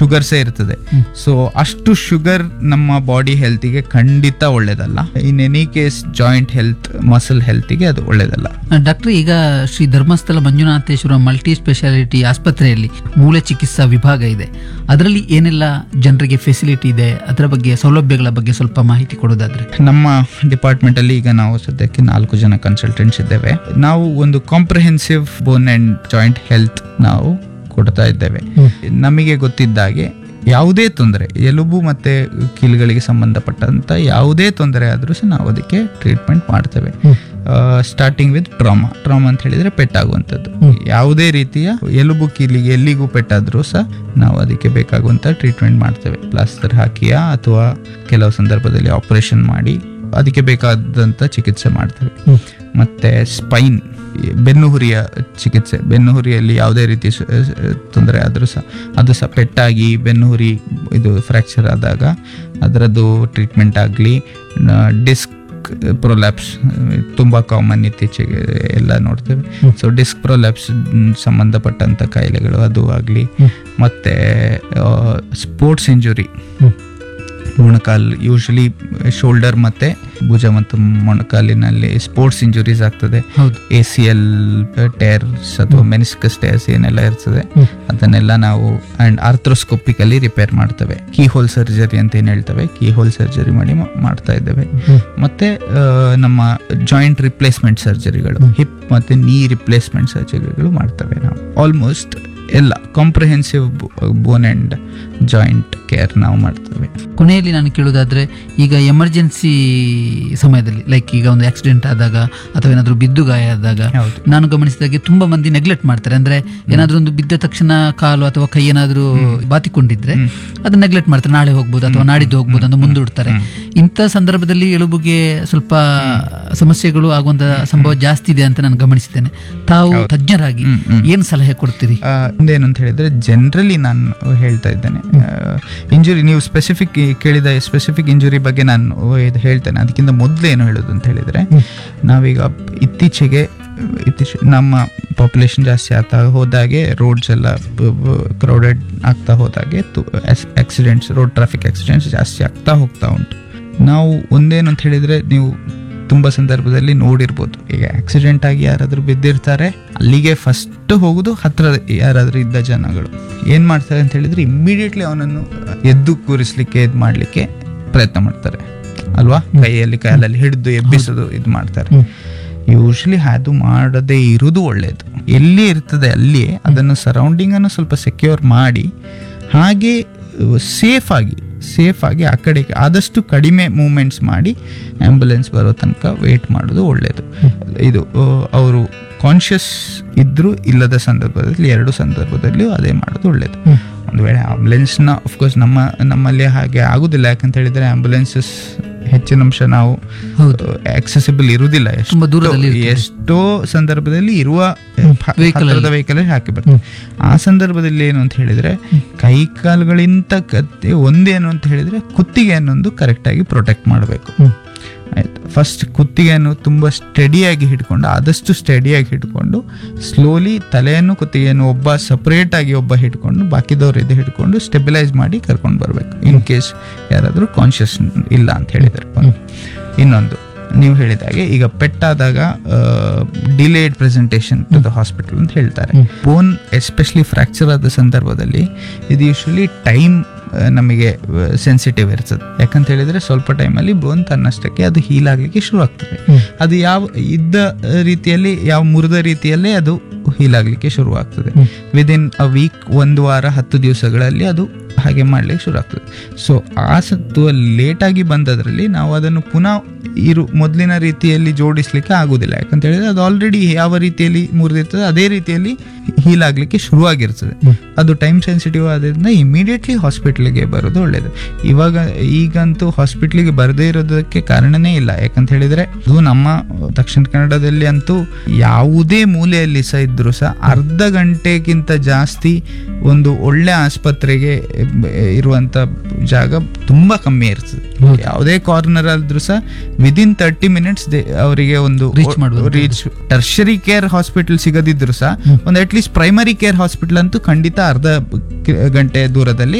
ಶುಗರ್ಸೇ ಇರ್ತದೆ ಸೊ ಅಷ್ಟು ಶುಗರ್ ನಮ್ಮ ಬಾಡಿ ಹೆಲ್ತಿಗೆ ಖಂಡಿತ ಒಳ್ಳೇದಲ್ಲ in any case joint health muscle ಹೆಲ್ತಿಗೆ ಅದು ಒಳ್ಳೇದಲ್ಲ ಡಾಕ್ಟರ್ ಈಗ ಶ್ರೀ ಧರ್ಮಸ್ಥಳ ಮಂಜುನಾಥೇಶ್ವರ ಮಲ್ಟಿ ಸ್ಪೆಷಾಲಿಟಿ ಆಸ್ಪತ್ರೆಯಲ್ಲಿ ಮೂಳೆ ಚಿಕಿತ್ಸಾ ವಿಭಾಗ ಇದೆ ಅದರಲ್ಲಿ ಏನೆಲ್ಲ ಜನರಿಗೆ ಫೆಸಿಲಿಟಿ ಇದೆ ಅದರ ಬಗ್ಗೆ ಸೌಲಭ್ಯಗಳ ಬಗ್ಗೆ ಸ್ವಲ್ಪ ಮಾಹಿತಿ ಕೊಡೋದಾದ್ರೆ ನಮ್ಮ ಡಿಪಾರ್ಟ್ಮೆಂಟ್ ಅಲ್ಲಿ ಈಗ ನಾವು ಸದ್ಯಕ್ಕೆ ನಾಲ್ಕು ಜನ ಕನ್ಸಲ್ಟೆಂಟ್ಸ್ ಇದ್ದೇವೆ ನಾವು ಒಂದು comprehensive bone and joint health ನಾವು ಕೊಡ್ತಾ ಇದ್ದೇವೆ ನಮಗೆ ಗೊತ್ತಿದ್ದಾಗೆ ಯಾವುದೇ ತೊಂದರೆ ಎಲುಬು ಮತ್ತೆ ಕೀಲುಗಳಿಗೆ ಸಂಬಂಧಪಟ್ಟಂತ ಯಾವುದೇ ತೊಂದರೆ ಆದ್ರೂ ಸಹ ನಾವು ಅದಕ್ಕೆ ಟ್ರೀಟ್ಮೆಂಟ್ ಮಾಡ್ತೇವೆ ಸ್ಟಾರ್ಟಿಂಗ್ ವಿತ್ ಟ್ರಾಮಾ ಟ್ರಾಮಾ ಅಂತ ಹೇಳಿದ್ರೆ ಪೆಟ್ಟಾಗುವಂಥದ್ದು ಯಾವುದೇ ರೀತಿಯ ಎಲುಬು ಕೀಲಿಗೆ ಎಲ್ಲಿಗೂ ಪೆಟ್ಟಾದ್ರೂ ಸಹ ನಾವು ಅದಕ್ಕೆ ಬೇಕಾಗುವಂತ ಟ್ರೀಟ್ಮೆಂಟ್ ಮಾಡ್ತೇವೆ ಪ್ಲಾಸ್ಟರ್ ಹಾಕಿಯಾ ಅಥವಾ ಕೆಲವು ಸಂದರ್ಭದಲ್ಲಿ ಆಪರೇಷನ್ ಮಾಡಿ ಅದಕ್ಕೆ ಬೇಕಾದಂತ ಚಿಕಿತ್ಸೆ ಮಾಡ್ತೇವೆ ಮತ್ತೆ ಸ್ಪೈನ್ ಬೆನ್ನು ಹುರಿಯ ಚಿಕಿತ್ಸೆ ಬೆನ್ನು ಹುರಿಯಲ್ಲಿ ಯಾವುದೇ ರೀತಿ ಸ- ಸ- ತೊಂದರೆ ಆದರೂ ಸಹ ಅದು ಸಹ ಪೆಟ್ಟಾಗಿ ಬೆನ್ನು ಹುರಿ ಇದು ಫ್ರ್ಯಾಕ್ಚರ್ ಆದಾಗ ಅದರದ್ದು ಟ್ರೀಟ್ಮೆಂಟ್ ಆಗಲಿ ಡಿಸ್ಕ್ ಪ್ರೊಲ್ಯಾಪ್ಸ್ ತುಂಬ ಕಾಮನ್ ಇತ್ತೀಚೆಗೆ ಎಲ್ಲ ನೋಡ್ತೇವೆ ಸೊ ಡಿಸ್ಕ್ ಪ್ರೊಲ್ಯಾಪ್ಸ್ ಸಂಬಂಧಪಟ್ಟಂಥ ಕಾಯಿಲೆಗಳು ಅದು ಆಗಲಿ ಮತ್ತೆ ಸ್ಪೋರ್ಟ್ಸ್ ಇಂಜುರಿ ಮೊಣಕಾಲ್ ಯೂಶಲಿ ಶೋಲ್ಡರ್ ಮತ್ತೆ ಭುಜ ಮತ್ತು ಮೊಣಕಾಲಿನಲ್ಲಿ ಸ್ಪೋರ್ಟ್ಸ್ ಇಂಜುರೀಸ್ ಆಗ್ತದೆ ಹೌದು ಎ ಸಿ ಎಲ್ ಟೇರ್ಸ್ ಅಥವಾ ಮೆನಿಸ್ಕಸ್ ಟೇರ್ಸ್ ಏನೆಲ್ಲ ಇರ್ತದೆ ಅದನ್ನೆಲ್ಲ ನಾವು ಅಂಡ್ ಆರ್ಥ್ರೋಸ್ಕೋಪಿಕಲಿ ರಿಪೇರ್ ಮಾಡ್ತೇವೆ ಕೀ ಹೋಲ್ ಸರ್ಜರಿ ಅಂತ ಏನ್ ಹೇಳ್ತೇವೆ ಕೀ ಹೋಲ್ ಸರ್ಜರಿ ಮಾಡಿ ಮಾ- ಮಾಡ್ತಾ ಇದ್ದೇವೆ ಮತ್ತೆ ಆ, ನಮ್ಮ ಜಾಯಿಂಟ್ ರಿಪ್ಲೇಸ್ಮೆಂಟ್ ಸರ್ಜರಿಗಳು ಹಿಪ್ ಮತ್ತೆ ನೀ ರಿಪ್ಲೇಸ್ಮೆಂಟ್ ಸರ್ಜರಿಗಳು ಮಾಡ್ತೇವೆ ನಾವು ಆಲ್ಮೋಸ್ಟ್ ಎಲ್ಲ comprehensive bone and joint care ನಾವು ಮಾಡ್ತೇವೆ ಕೊನೆಯಲ್ಲಿ ನಾನು ಕೇಳೋದಾದ್ರೆ ಈಗ ಎಮರ್ಜೆನ್ಸಿ ಸಮಯದಲ್ಲಿ ಲೈಕ್ ಈಗ ಒಂದು ಆಕ್ಸಿಡೆಂಟ್ ಆದಾಗ ಅಥವಾ ಏನಾದರೂ ಬಿದ್ದು ಗಾಯ ಆದಾಗ ಹೌದು. ನಾನು ಗಮನಿಸಿದಾಗೆ ತುಂಬಾ ಮಂದಿ ನೆಗ್ಲೆಕ್ಟ್ ಮಾಡ್ತಾರೆ ಅಂದ್ರೆ ಏನಾದ್ರೂ ಒಂದು ಬಿದ್ದ ತಕ್ಷಣ ಕಾಲು ಅಥವಾ ಕೈ ಏನಾದ್ರೂ ಬಾತಿಕೊಂಡಿದ್ರೆ ಅದನ್ನ ನೆಗ್ಲೆಕ್ಟ್ ಮಾಡ್ತಾರೆ ನಾಳೆ ಹೋಗ್ಬೋದು ಅಥವಾ ನಾಡಿದ್ದು ಹೋಗ್ಬೋದು ಅಂತ ಮುಂದೂಡ್ತಾರೆ ಇಂಥ ಸಂದರ್ಭದಲ್ಲಿ ಎಲುಬುಗೆ ಸ್ವಲ್ಪ ಸಮಸ್ಯೆಗಳು ಆಗುವಂತ ಸಂಭವ ಜಾಸ್ತಿ ಇದೆ ಅಂತ ನಾನು ಗಮನಿಸಿದ್ದೇನೆ ತಾವು ತಜ್ಞರಾಗಿ ಏನ್ ಸಲಹೆ ಕೊಡ್ತೀರಿ ಆ, ಒಂದೇನು ಅಂತ ಹೇಳಿದ್ರೆ ಜನರಲಿ ನಾನು ಹೇಳ್ತಾ ಇದ್ದೇನೆ ಇಂಜುರಿ ನೀವು ಸ್ಪೆಸಿಫಿಕ್ ಕೇಳಿದ ಸ್ಪೆಸಿಫಿಕ್ ಇಂಜುರಿ ಬಗ್ಗೆ ನಾನು ಇದು ಹೇಳ್ತೇನೆ ಅದಕ್ಕಿಂತ ಮೊದಲು ಏನು ಹೇಳೋದು ಅಂತ ಹೇಳಿದ್ರೆ ನಾವೀಗ ಇತ್ತೀಚೆಗೆ ಇತ್ತೀಚೆಗೆ ನಮ್ಮ ಪಾಪ್ಯುಲೇಷನ್ ಜಾಸ್ತಿ ಆಗ್ತಾ ಹೋದಾಗೆ ರೋಡ್ಸ್ ಎಲ್ಲ ಕ್ರೌಡೆಡ್ ಆಗ್ತಾ ಹೋದಾಗೆ ಆಕ್ಸಿಡೆಂಟ್ಸ್ ರೋಡ್ ಟ್ರಾಫಿಕ್ ಆಕ್ಸಿಡೆಂಟ್ಸ್ ಜಾಸ್ತಿ ಆಗ್ತಾ ಹೋಗ್ತಾ ಉಂಟು ನಾವು ಒಂದೇನು ಅಂತ ಹೇಳಿದ್ರೆ ನೀವು ತುಂಬಾ ಸಂದರ್ಭದಲ್ಲಿ ನೋಡಿರ್ಬೋದು ಈಗ ಆಕ್ಸಿಡೆಂಟ್ ಆಗಿ ಯಾರಾದ್ರೂ ಬಿದ್ದಿರ್ತಾರೆ ಅಲ್ಲಿಗೆ ಫಸ್ಟ್ ಹೋಗುದು ಹತ್ರ ಯಾರಾದ್ರೂ ಇದ್ದ ಜನಗಳು ಏನ್ ಮಾಡ್ತಾರೆ ಅಂತ ಹೇಳಿದ್ರೆ ಇಮ್ಮಿಡಿಯೇಟ್ಲಿ ಅವನನ್ನು ಎದ್ದು ಕೂರಿಸ್ಲಿಕ್ಕೆ ಇದು ಮಾಡ್ಲಿಕ್ಕೆ ಪ್ರಯತ್ನ ಮಾಡ್ತಾರೆ ಅಲ್ವಾ ಕೈಯಲ್ಲಿ ಕಾಲಲ್ಲಿ ಹಿಡಿದು ಎಬ್ಬಿಸೋದು ಇದು ಮಾಡ್ತಾರೆ ಯೂಶಲಿ ಅದು ಮಾಡದೇ ಇರುವುದು ಒಳ್ಳೆಯದು ಎಲ್ಲಿ ಇರ್ತದೆ ಅಲ್ಲಿ ಅದನ್ನು ಸರೌಂಡಿಂಗ್ ಅನ್ನು ಸ್ವಲ್ಪ ಸೆಕ್ಯೂರ್ ಮಾಡಿ ಹಾಗೆ ಸೇಫ್ ಆಗಿ ಸೇಫ್ ಆಗಿ ಆ ಕಡೆಗೆ ಆದಷ್ಟು ಕಡಿಮೆ ಮೂಮೆಂಟ್ಸ್ ಮಾಡಿ ಆಂಬ್ಯುಲೆನ್ಸ್ ಬರೋ ತನಕ ವೇಟ್ ಮಾಡೋದು ಒಳ್ಳೆಯದು ಇದು ಅವರು ಕಾನ್ಷಿಯಸ್ ಇದ್ರೂ ಇಲ್ಲದ ಸಂದರ್ಭದಲ್ಲಿ ಎರಡು ಸಂದರ್ಭದಲ್ಲಿಯೂ ಅದೇ ಮಾಡೋದು ಒಳ್ಳೆಯದು ಒಂದು ವೇಳೆ ಆಂಬ್ಯುಲೆನ್ಸ್ನ ಅಫ್ಕೋರ್ಸ್ ನಮ್ಮ ನಮ್ಮಲ್ಲಿ ಹಾಗೆ ಆಗುದಿಲ್ಲ ಯಾಕಂತ ಹೇಳಿದ್ರೆ ಆಂಬ್ಯುಲೆನ್ಸಸ್ ಹೆಚ್ಚಿನ ಅಂಶ ನಾವು ಹೌದು. ಆಕ್ಸೆಸಿಬಲ್ ಇರುವುದಿಲ್ಲ ಎಷ್ಟೋ- ತುಂಬಾ ದೂರದಲ್ಲಿ ಇರ್ತದೆ. ಎಷ್ಟೋ ಸಂದರ್ಭದಲ್ಲಿ ಇರುವ Vehicle ಅಲ್ಲಿ. ವೆಹಿಕಲ್ ಹಾಕಿ ಬರ್ತದೆ ಆ ಸಂದರ್ಭದಲ್ಲಿ ಏನು ಅಂತ ಹೇಳಿದ್ರೆ ಕೈ ಕಾಲುಗಳಿಂತ ಕತ್ತೆ ಒಂದೇನು ಅಂತ ಹೇಳಿದ್ರೆ ಕುತ್ತಿಗೆ ಅನ್ನೊಂದು ಕರೆಕ್ಟ್ ಆಗಿ ಪ್ರೊಟೆಕ್ಟ್ ಮಾಡಬೇಕು ಆಯ್ತು ಫಸ್ಟ್ ಕುತ್ತಿಗೆಯನ್ನು ತುಂಬ ಸ್ಟಡಿಯಾಗಿ ಹಿಡ್ಕೊಂಡು ಆದಷ್ಟು ಸ್ಟಡಿಯಾಗಿ ಹಿಡ್ಕೊಂಡು ಸ್ಲೋಲಿ ತಲೆಯನ್ನು ಕುತ್ತಿಗೆಯನ್ನು ಒಬ್ಬ ಸಪ್ರೇಟ್ ಆಗಿ ಒಬ್ಬ ಹಿಡ್ಕೊಂಡು ಬಾಕಿದವ್ರು ಇದು ಹಿಡ್ಕೊಂಡು ಸ್ಟೆಬಿಲೈಸ್ ಮಾಡಿ ಕರ್ಕೊಂಡು ಬರಬೇಕು ಇನ್ ಕೇಸ್ ಯಾರಾದರೂ ಕಾನ್ಷಿಯಸ್ ಇಲ್ಲ ಅಂತ ಹೇಳಿದರೆ ಒಂದು ಇನ್ನೊಂದು ನೀವು ಹೇಳಿದಾಗೆ ಈಗ ಪೆಟ್ಟಾದಾಗ delayed presentation to the hospital ಅಂತ ಹೇಳ್ತಾರೆ ಬೋನ್ ಎಸ್ಪೆಷಲಿ ಫ್ರಾಕ್ಚರ್ ಆದ ಸಂದರ್ಭದಲ್ಲಿ ಇದು ಯೂಶಲಿ ಟೈಮ್ ನಮಗೆ ಸೆನ್ಸಿಟಿವ್ ಇರ್ತದೆ ಯಾಕಂತ ಹೇಳಿದ್ರೆ ಸ್ವಲ್ಪ ಟೈಮಲ್ಲಿ ಬೋನ್ ತನ್ನಷ್ಟಕ್ಕೆ ಅದು ಹೀಲ್ ಆಗ್ಲಿಕ್ಕೆ ಶುರು ಆಗ್ತದೆ ಅದು ಯಾವ ಇದ್ದ ರೀತಿಯಲ್ಲಿ ಯಾವ ಮುರಿದ ರೀತಿಯಲ್ಲೇ ಅದು ಹೀಲ್ ಆಗ್ಲಿಕ್ಕೆ ಶುರು ಆಗ್ತದೆ ವಿದಿನ್ ಅ ವೀಕ್ ಒಂದು ವಾರ ಹತ್ತು ದಿವಸಗಳಲ್ಲಿ ಅದು ಹಾಗೆ ಮಾಡ್ಲಿಕ್ಕೆ ಶುರು ಆಗ್ತದೆ ಸೊ ಆ ಸತ್ತು ಲೇಟ್ ಆಗಿ ಬಂದದ್ರಲ್ಲಿ ನಾವು ಅದನ್ನು ಪುನಃ ಇರು ಮೊದಲಿನ ರೀತಿಯಲ್ಲಿ ಜೋಡಿಸ್ಲಿಕ್ಕೆ ಆಗುದಿಲ್ಲ ಯಾಕಂತ ಹೇಳಿದ್ರೆ ಅದು ಆಲ್ರೆಡಿ ಯಾವ ರೀತಿಯಲ್ಲಿ ಮುರಿದಿರ್ತದೆ ಅದೇ ರೀತಿಯಲ್ಲಿ ಹೀಲ್ ಆಗ್ಲಿಕ್ಕೆ ಶುರುವಾಗಿರ್ತದೆ ಅದು ಟೈಮ್ ಸೆನ್ಸಿಟಿವ್ ಆದ್ರಿಂದ ಇಮಿಡಿಯೇಟ್ಲಿ ಹಾಸ್ಪಿಟ್ಲಿಗೆ ಬರೋದು ಒಳ್ಳೇದು ಇವಾಗ ಈಗಂತೂ ಹಾಸ್ಪಿಟ್ಲಿಗೆ ಬರದೇ ಇರೋದಕ್ಕೆ ಕಾರಣನೇ ಇಲ್ಲ ಯಾಕಂತ ಹೇಳಿದ್ರೆ ಅದು ನಮ್ಮ ದಕ್ಷಿಣ ಕನ್ನಡದಲ್ಲಿ ಅಂತೂ ಯಾವುದೇ ಮೂಲೆಯಲ್ಲಿ ಸಹ ಇದ್ರು ಸಹ ಅರ್ಧ ಗಂಟೆಗಿಂತ ಜಾಸ್ತಿ ಒಂದು ಒಳ್ಳೆ ಆಸ್ಪತ್ರೆಗೆ ಇರುವಂತ ಜಾಗ ತುಂಬಾ ಕಮ್ಮಿ ಇರ್ತದೆ ಯಾವುದೇ ಕಾರ್ನರ್ ಆದ್ರೂ ಸಹ ವಿದಿನ್ ತರ್ಟಿ ಮಿನಿಟ್ಸ್ ಅವರಿಗೆ ಒಂದು Reach ಮಾಡ್ಬೋದು. ರೀಚ್ ಟರ್ಷರಿ ಕೇರ್ ಹಾಸ್ಪಿಟಲ್ ಸಿಗದಿದ್ರು ಸಹ ಒಂದು ಅಟ್ಲೀಸ್ಟ್ ಪ್ರೈಮರಿ ಕೇರ್ ಹಾಸ್ಪಿಟಲ್ ಅಂತೂ ಖಂಡಿತ ಅರ್ಧ ಕ- ಗಂಟೆ ದೂರದಲ್ಲಿ